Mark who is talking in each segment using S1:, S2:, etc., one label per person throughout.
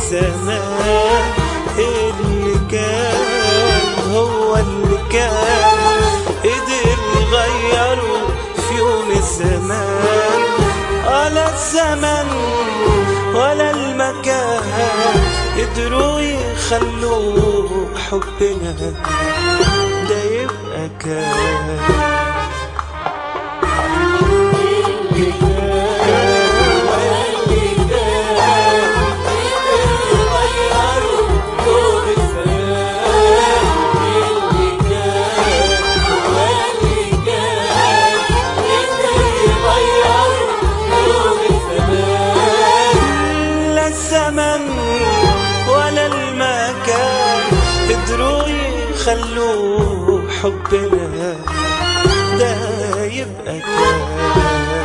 S1: الزمان اللي كان هو اللي كان قدر يغيره في يوم الزمان ولا الزمن ولا المكان قدروا يخلوا حبنا ده يبقى كان لا الزمن ولا المكان قدروا يخلوا حبنا ده يبقى كان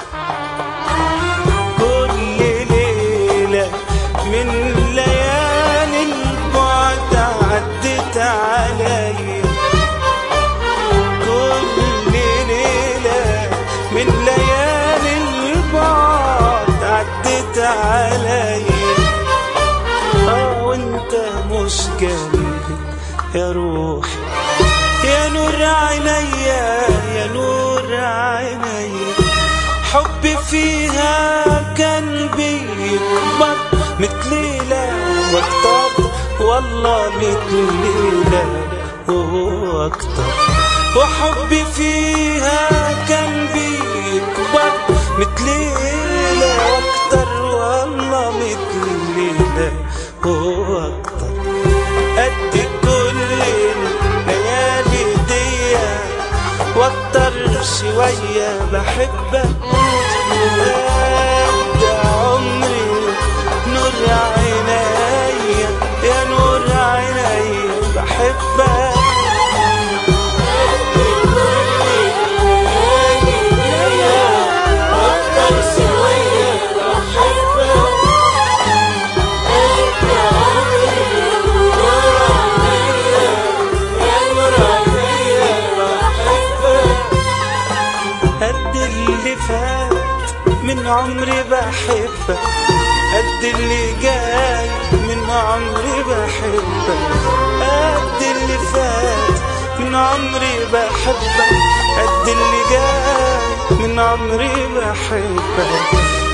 S1: كل ليلة من ليالي البعد عدت عليا كل ليلة من ليالي البعد عدت عليا اه وانت مش جنبي يا روح يا نور عينيا يا نور عينيا حبي فيها كان بيكبر مثل ليلة واكتر والله مثل ليلة واكتر وحبي فيها كان بيكبر مثل ليلة واكتر والله مثل ليلة واكتر قد كل الليالي دي واكتر شوية بحبك قد عمري نور عينيا يا نور عينيا بحبك قد اللي فات من عمري بحبك قد اللي جاي من عمري بحبك قد اللي فات من عمري بحبك قد اللي جاي من عمري بحبك